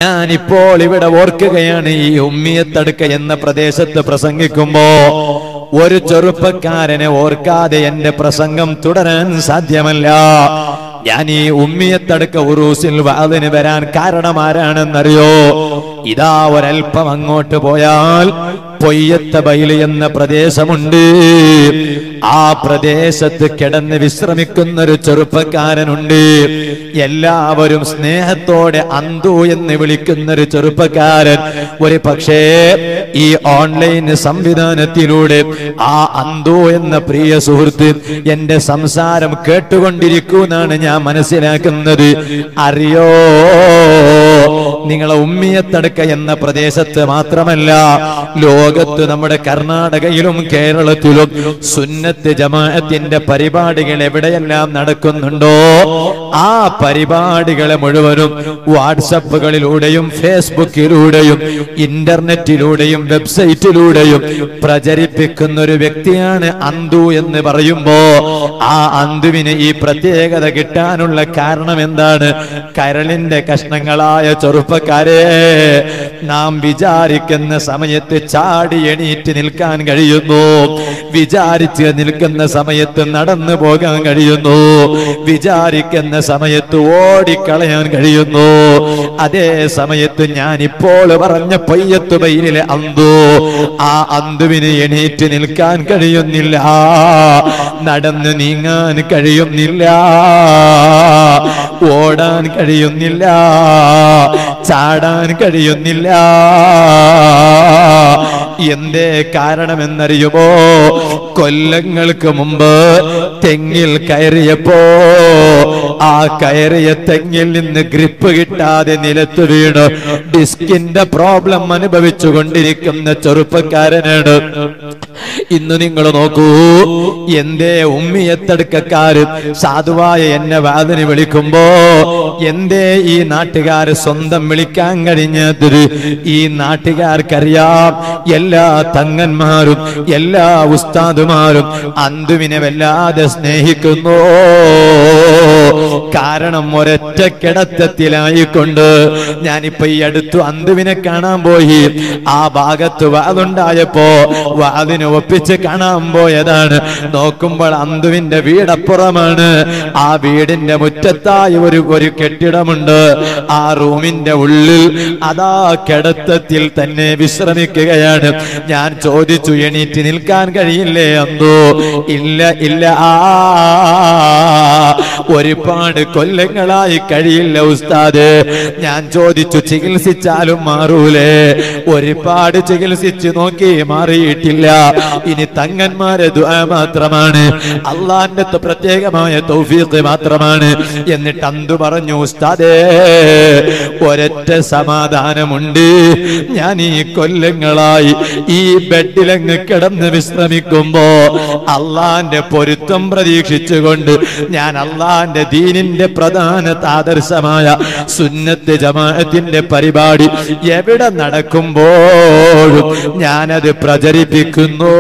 ഞാനിപ്പോൾ ഇവിടെ ഓർക്കുകയാണ് ഈ ഉമ്മിയത്തടുക്ക എന്ന പ്രദേശത്ത് പ്രസംഗിക്കുമ്പോ ഒരു ചെറുപ്പക്കാരനെ ഓർക്കാതെ എന്റെ പ്രസംഗം തുടരാൻ സാധ്യമല്ല ഞാൻ ഈ ഉമ്മിയത്തടുക്ക ഉറൂസിൽ വാതിന് വരാൻ കാരണം ആരാണെന്നറിയോ ഇതാ ഒരൽപ്പം അങ്ങോട്ട് പോയാൽ പൊയ്യത്ത ബൈല് എന്ന പ്രദേശമുണ്ട് ആ പ്രദേശത്ത് കിടന്ന് വിശ്രമിക്കുന്ന ഒരു ചെറുപ്പക്കാരനുണ്ട് എല്ലാവരും സ്നേഹത്തോടെ അന്തു എന്ന് വിളിക്കുന്ന ഒരു ചെറുപ്പക്കാരൻ ഒരു പക്ഷേ ഈ ഓൺലൈൻ സംവിധാനത്തിലൂടെ ആ അന്തു എന്ന പ്രിയ സുഹൃത്ത് എന്റെ സംസാരം കേട്ടുകൊണ്ടിരിക്കുമെന്നാണ് ഞാൻ മനസ്സിലാക്കുന്നത് അറിയോ നിങ്ങളെ ഉമ്മിയത്തടുക്ക എന്ന പ്രദേശത്ത് മാത്രമല്ല ലോകത്ത് നമ്മുടെ കർണാടകയിലും കേരളത്തിലും സുന്നത്ത് ജമാഅത്തിന്റെ പരിപാടികൾ എവിടെയെല്ലാം നടക്കുന്നുണ്ടോ ആ പരിപാടികളെ മുഴുവനും വാട്സപ്പുകളിലൂടെയും ഫേസ്ബുക്കിലൂടെയും ഇന്റർനെറ്റിലൂടെയും വെബ്സൈറ്റിലൂടെയും പ്രചരിപ്പിക്കുന്ന ഒരു വ്യക്തിയാണ് അന്തു എന്ന് പറയുമ്പോ ആ അന്തുവിന് ഈ പ്രത്യേകത കിട്ടാനുള്ള കാരണം എന്താണ് കരളിന്റെ കഷ്ണങ്ങളായ ചെറുപ്പക്കാരെ നാം വിചാരിക്കുന്ന സമയത്ത് ചാടി എണീറ്റ് നിൽക്കാൻ കഴിയുന്നു വിചാരിച്ച് നിൽക്കുന്ന സമയത്ത് നടന്നു പോകാൻ കഴിയുന്നു വിചാരിക്കുന്ന സമയത്ത് ഓടിക്കളയാൻ കഴിയുന്നു അതേ സമയത്ത് ഞാൻ ഇപ്പോൾ പറഞ്ഞ പൊയ്യത്തു ബൈലിലെ അന്തു ആ അന്തുവിന് എണീറ്റ് നിൽക്കാൻ കഴിയുന്നില്ല നടന്ന് നീങ്ങാൻ കഴിയുന്നില്ല ഓടാൻ കഴിയുന്നില്ല ചാടാൻ കഴിയുന്നില്ല എന്തേ കാരണമെന്നറിയുമോ കൊല്ലങ്ങൾക്ക് മുമ്പ് തെങ്ങിൽ കയറിയപ്പോ ആ കയറിയ തെങ്ങിൽ നിന്ന് ഗ്രിപ്പ് കിട്ടാതെ നിലത്ത് വീണ് ഡിസ്കിന്റെ പ്രോബ്ലം അനുഭവിച്ചു കൊണ്ടിരിക്കുന്ന ചെറുപ്പക്കാരനാണ് ഇന്ന് നിങ്ങൾ നോക്കൂ എന്തേ ഉമ്മിയത്തടുക്കക്കാര് സാധുവായ എന്നെ വാതിന് വിളിക്കുമ്പോ എന്തേ ഈ നാട്ടുകാര് സ്വന്തം വിളിക്കാൻ കഴിഞ്ഞത് ഈ നാട്ടുകാർക്കറിയാം എല്ലാ തങ്ങന്മാരും എല്ലാ ഉസ്താദുമാരും അന്തുവിനെ വല്ലാതെ സ്നേഹിക്കുന്നു കാരണം ഒരൊറ്റ കിടത്തത്തിലായിക്കൊണ്ട് ഞാനിപ്പോ ഈ അടുത്തു അന്തുവിനെ കാണാൻ പോയി ആ ഭാഗത്ത് വാതുണ്ടായപ്പോ വാതിന് ഒപ്പിച്ച് കാണാൻ പോയതാണ് നോക്കുമ്പോൾ അന്തുവിന്റെ വീടപ്പുറമാണ് ആ വീടിന്റെ മുറ്റത്തായി ഒരു ഒരു കെട്ടിടമുണ്ട് ആ റൂമിന്റെ ഉള്ളിൽ അതാ കിടത്തത്തിൽ തന്നെ വിശ്രമിക്കുകയാണ് ഞാൻ ചോദിച്ചു എണീറ്റ് നിൽക്കാൻ കഴിയില്ലേ അന്തോ ഇല്ല ഇല്ല ആ ഒരുപാട് കൊല്ലങ്ങളായി കഴിയില്ല ഉസ്താദ് ഞാൻ ചോദിച്ചു ചികിത്സിച്ചാലും മാറൂലേ ഒരുപാട് ചികിത്സിച്ചു നോക്കി മാറിയിട്ടില്ല ഇനി തങ്ങന്മാരെ ദുആ മാത്രമാണ് അള്ളാന്റെ ത- പ്രത്യേകമായ തൗഫീഖ് മാത്രമാണ് എന്നിട്ട് അന്തു പറഞ്ഞു ഉസ്താദേ ഒരൊറ്റ സമാധാനമുണ്ട് ഞാൻ ഈ കൊല്ലങ്ങളായി ഈ ബെഡിലങ്ങ് കിടന്ന് വിശ്രമിക്കുമ്പോ അള്ളാന്റെ പൊരുത്തം പ്രതീക്ഷിച്ചുകൊണ്ട് ഞാൻ അള്ളാന്റെ ദീനിന്റെ പ്രധാന ആദർശമായ സുന്നത്ത് ജമാഅത്തിന്റെ പരിപാടി എവിടെ നടക്കുമ്പോഴും ഞാനത് പ്രചരിപ്പിക്കുന്നു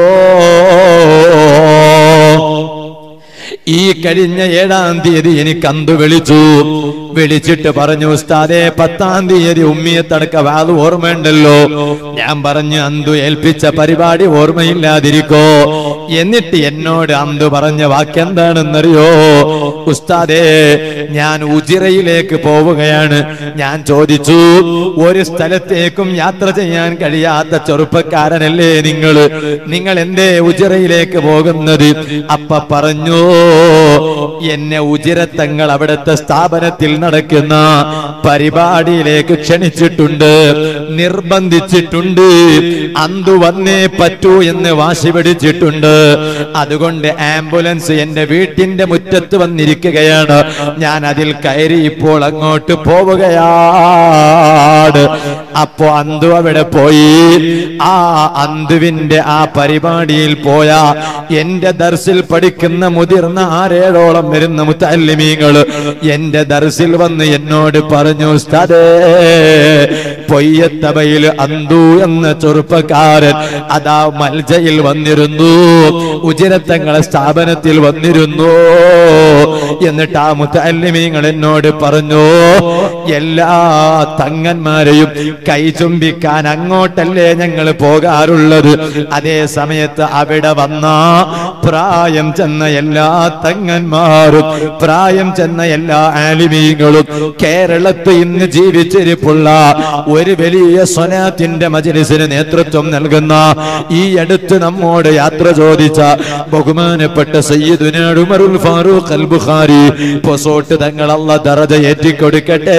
ഈ കഴിഞ്ഞ ഏഴാം തീയതി എനിക്ക് അന്തു വിളിച്ചു വിളിച്ചിട്ട് പറഞ്ഞു ഉസ്താദെ പത്താം തീയതി ഉമ്മിയെ തടക്ക വാത് ഓർമ്മയുണ്ടല്ലോ ഞാൻ പറഞ്ഞു അന്തു ഏൽപ്പിച്ച പരിപാടി ഓർമ്മയില്ലാതിരിക്കോ എന്നിട്ട് എന്നോട് അന്തു പറഞ്ഞ വാക്കെന്താണെന്നറിയോ ഉസ്താദേ ഞാൻ ഉജിറയിലേക്ക് പോവുകയാണ് ഞാൻ ചോദിച്ചു ഒരു സ്ഥലത്തേക്കും യാത്ര ചെയ്യാൻ കഴിയാത്ത ചെറുപ്പക്കാരനല്ലേ നിങ്ങൾ നിങ്ങൾ എന്തേ ഉജിറയിലേക്ക് പോകുന്നത് അപ്പ പറഞ്ഞു എന്നെ ഉജിരത്തങ്ങൾ അവിടുത്തെ സ്ഥാപനത്തിൽ നടക്കുന്ന പരിപാടിയിലേക്ക് ക്ഷണിച്ചിട്ടുണ്ട് നിർബന്ധിച്ചിട്ടുണ്ട് അന്തു വന്നേ പറ്റൂ എന്ന് വാശി പിടിച്ചിട്ടുണ്ട് അതുകൊണ്ട് ആംബുലൻസ് എന്റെ വീട്ടിന്റെ മുറ്റത്ത് വന്നിരിക്കുകയാണ് ഞാൻ അതിൽ കയറി ഇപ്പോൾ അങ്ങോട്ട് പോവുകയാണ് അപ്പോ അന്തു അവിടെ പോയി ആ അന്തുവിന്റെ ആ പരിപാടിയിൽ പോയ എന്റെ ദർസിൽ പഠിക്കുന്ന മുതിർന്ന ആറേഴോളം വരുന്ന മുത്തല്ലിമീങ്ങള് എന്റെ ദർസിൽ വന്ന് എന്നോട് പറഞ്ഞു ഉസ്താദേ പൊയ്യത്തബയിൽ അന്തു എന്ന ചെറുപ്പക്കാരൻ അതാ മൽജയിൽ വന്നിരുന്നു ഉചിരത്തങ്ങളെ സ്ഥാപനത്തിൽ വന്നിരുന്നു എന്നിട്ട് ആ മുത്തല്ലിമീങ്ങൾ എന്നോട് പറഞ്ഞു എല്ലാ തങ്ങന്മാരെയും കൈ ചുംബിക്കാൻ അങ്ങോട്ടല്ലേ ഞങ്ങൾ പോകാറുള്ളത് അതേ സമയത്ത് അവിടെ വന്ന പ്രായം ചെന്ന എല്ലാ തങ്ങന്മാരും പ്രായം ചെന്ന എല്ലാ ആലിമീങ്ങളും കേരളത്തിൽ ഇന്ന് ജീവിച്ചിരിപ്പുള്ള ഒരു വലിയ സ്വനാത്തിന്റെ മജലിസിന് നേതൃത്വം നൽകുന്ന ഈ അടുത്ത് നമ്മോട് യാത്ര ചോദിച്ച ബഹുമാനപ്പെട്ട സയ്യിദുന ഉമറുൽ ഫാറൂഖ് അൽ ബുഖാരി പൊസോട്ട് തങ്ങൾ അല്ല ദറജ ഏറ്റിക്കൊടുക്കട്ടെ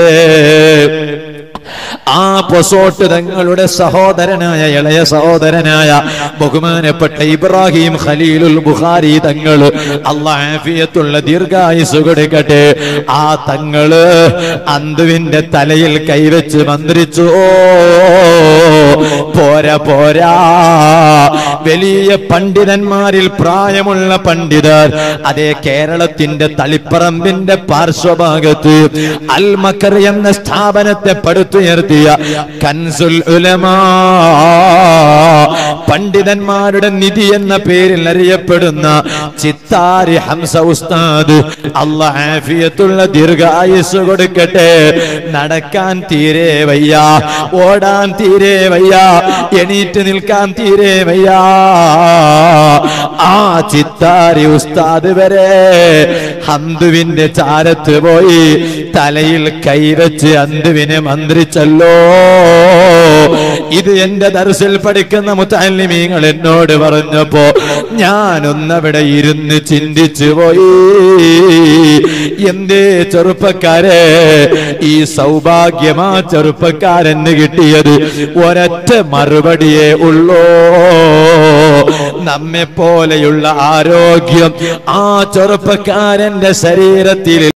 ആ പൊസോട്ട് തങ്ങളുടെ സഹോദരനായ ഇളയ സഹോദരനായ ബഹുമാനപ്പെട്ട ഇബ്രാഹിം ഖലീലുൽ ബുഖാരി തങ്ങൾ അള്ളാഫിയത്തുള്ള ദീർഘായുസ് കൊടുക്കട്ടെ ആ തങ്ങള് അന്തുവിന്റെ തലയിൽ കൈവച്ച് മന്ത്രിച്ചു ഓ പോരാ പോരാ വലിയ പണ്ഡിതന്മാരിൽ പ്രായമുള്ള പണ്ഡിതർ അതേ കേരളത്തിന്റെ തളിപ്പറമ്പിന്റെ പാർശ്വഭാഗത്ത് അൽ മക്കർ എന്ന സ്ഥാപനത്തെ പടുത്തുയർത്തിയ കൻസുൽ ഉലമാ പണ്ഡിതന്മാരുടെ നിധി എന്ന പേരിൽ അറിയപ്പെടുന്ന ചിത്താരി ഹംസ ഉസ്താദ് അള്ളാഫിയത്തുള്ള ദീർഘായുസ് കൊടുക്കട്ടെ നടക്കാൻ തീരെ വയ്യ ഓടാൻ തീരെ വയ്യ എണീറ്റ് നിൽക്കാൻ തീരെ വയ്യ ആ ചിത്താരി ഉസ്താദ് വരെ ഹന്തുവിന്റെ ചാരത്ത് പോയി തലയിൽ കൈവച്ച് അന്തുവിനെ മന്ത്രിച്ചല്ലോ ഇത് എന്റെ ദർസിൽ പഠിക്കുന്ന മുത്തല്ലിമീങ്ങൾ എന്നോട് പറഞ്ഞപ്പോ ഞാനൊന്നവിടെ ഇരുന്ന് ചിന്തിച്ചു പോയി എന്തേ ചെറുപ്പക്കാരെ ഈ സൗഭാഗ്യമാ ചെറുപ്പക്കാരന് കിട്ടിയത് ഒരൊറ്റ മറുപടിയേ ഉള്ളൂ നമ്മെ പോലെയുള്ള ആരോഗ്യം ആ ചെറുപ്പക്കാരന്റെ ശരീരത്തിൽ